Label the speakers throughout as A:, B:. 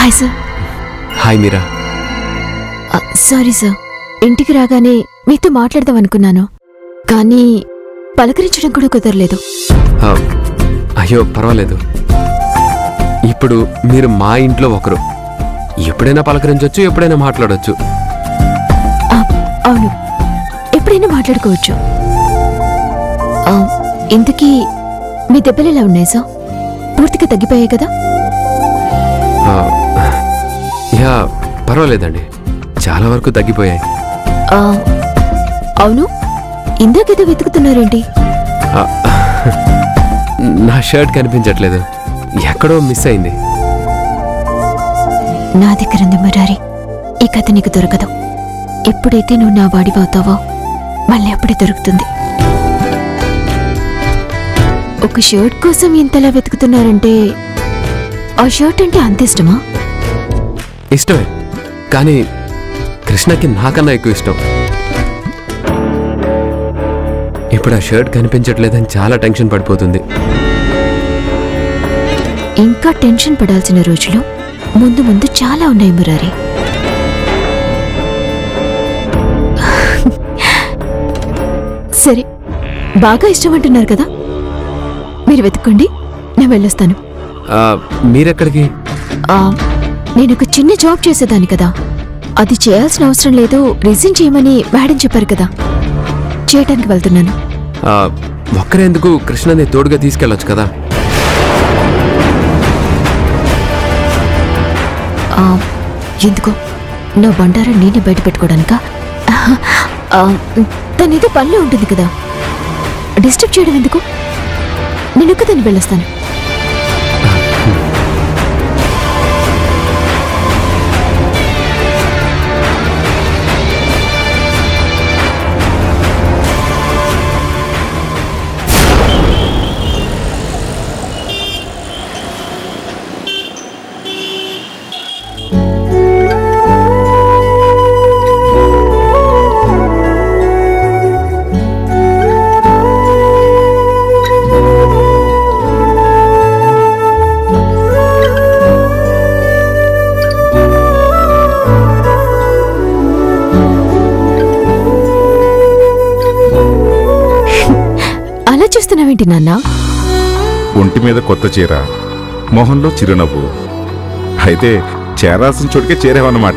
A: hi sir
B: hi మీరా
A: sorry sir ఇంటికి రాగానే మీతో మాట్లాడదాం అనుకున్నాను కానీ పలకరించడం కూడా కుదరలేదు
B: ఆ, అయ్యో పర్వాలేదు ఇప్పుడు మీరు మా ఇంట్లో ఒకరు ఎప్పుడైనా పలకరించవచ్చు ఎప్పుడైనా మాట్లాడొచ్చు
A: ఆ, అవును ఎప్పుడైనా మాట్లాడుకోవచ్చు ఆ, ఇంతకీ మీ దెబ్బలు ఎలా ఉన్నాయి సార్ పూర్తిగా తగ్గిపోయాయి కదా
B: ఆ, యా పర్వాలేదండి చాలా వరకు తగ్గిపోయాయి
A: ఆ, అవును ఇందాకేదో వెతుకుతున్నారేంటి
B: ఆ, నా షర్ట్ కనిపించట్లేదు ఎక్కడో మిస్ అయింది
A: నా దగ్గర ఉంది మురారి ఈ కథ నీకు దొరకదు ఎప్పుడైతే నువ్వు నా వాడివవుతావో మళ్ళీ అప్పుడే దొరుకుతుంది ఒక షర్ట్ కోసం ఇంతలా వెతుకుతున్నారంటే ఆ షర్ట్ అంటే అంత ఇష్టమా
B: ఇష్టమే కానీ కృష్ణకి నాకన్నా ఎక్కువ ఇష్టం ఇప్పుడు ఆ షర్ట్ కనిపించట్లేదని చాలా టెన్షన్ పడిపోతుంది
A: ఇంకా టెన్షన్ పడాల్సిన రోజులు ముందు ముందు చాలా ఉన్నాయి మురారి సరే బాగా ఇష్టం అంటున్నారు కదా మీరు వెతుక్కోండి నేను వెళ్ళొస్తాను
B: ఆ, మీరెక్కడికి
A: ఆ, నేను ఒక చిన్న జాబ్ చేసేదాన్ని కదా అది చేయాల్సిన అవసరం లేదు రిజైన్ చేయమని మేడం చెప్పారు కదా చేయటానికి వెళ్తున్నాను
B: ఆ, ఒక్కరెందుకు కృష్ణని తోడుగా తీసుకెళ్ళొచ్చు కదా
A: ఆ, ఎందుకో నా బండారం నేనే బయట పెట్టుకోవడానికా ఆ, తనేదో పనిలో ఉంటుంది కదా డిస్టర్బ్ చేయడం ఎందుకు నేను ఒక్కదాన్ని వెళ్ళొస్తాను అలా చూస్తున్నావేంటి నాన్న
C: ఒంటి మీద కొత్త చీర మొహంలో చిరునవ్వు అయితే చేరాల్సిన చోటుకే చేరావన్నమాట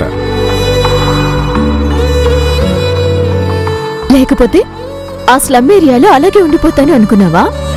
A: లేకపోతే ఆ స్లమ్ ఏరియాలో అలాగే ఉండిపోతాను అనుకున్నావా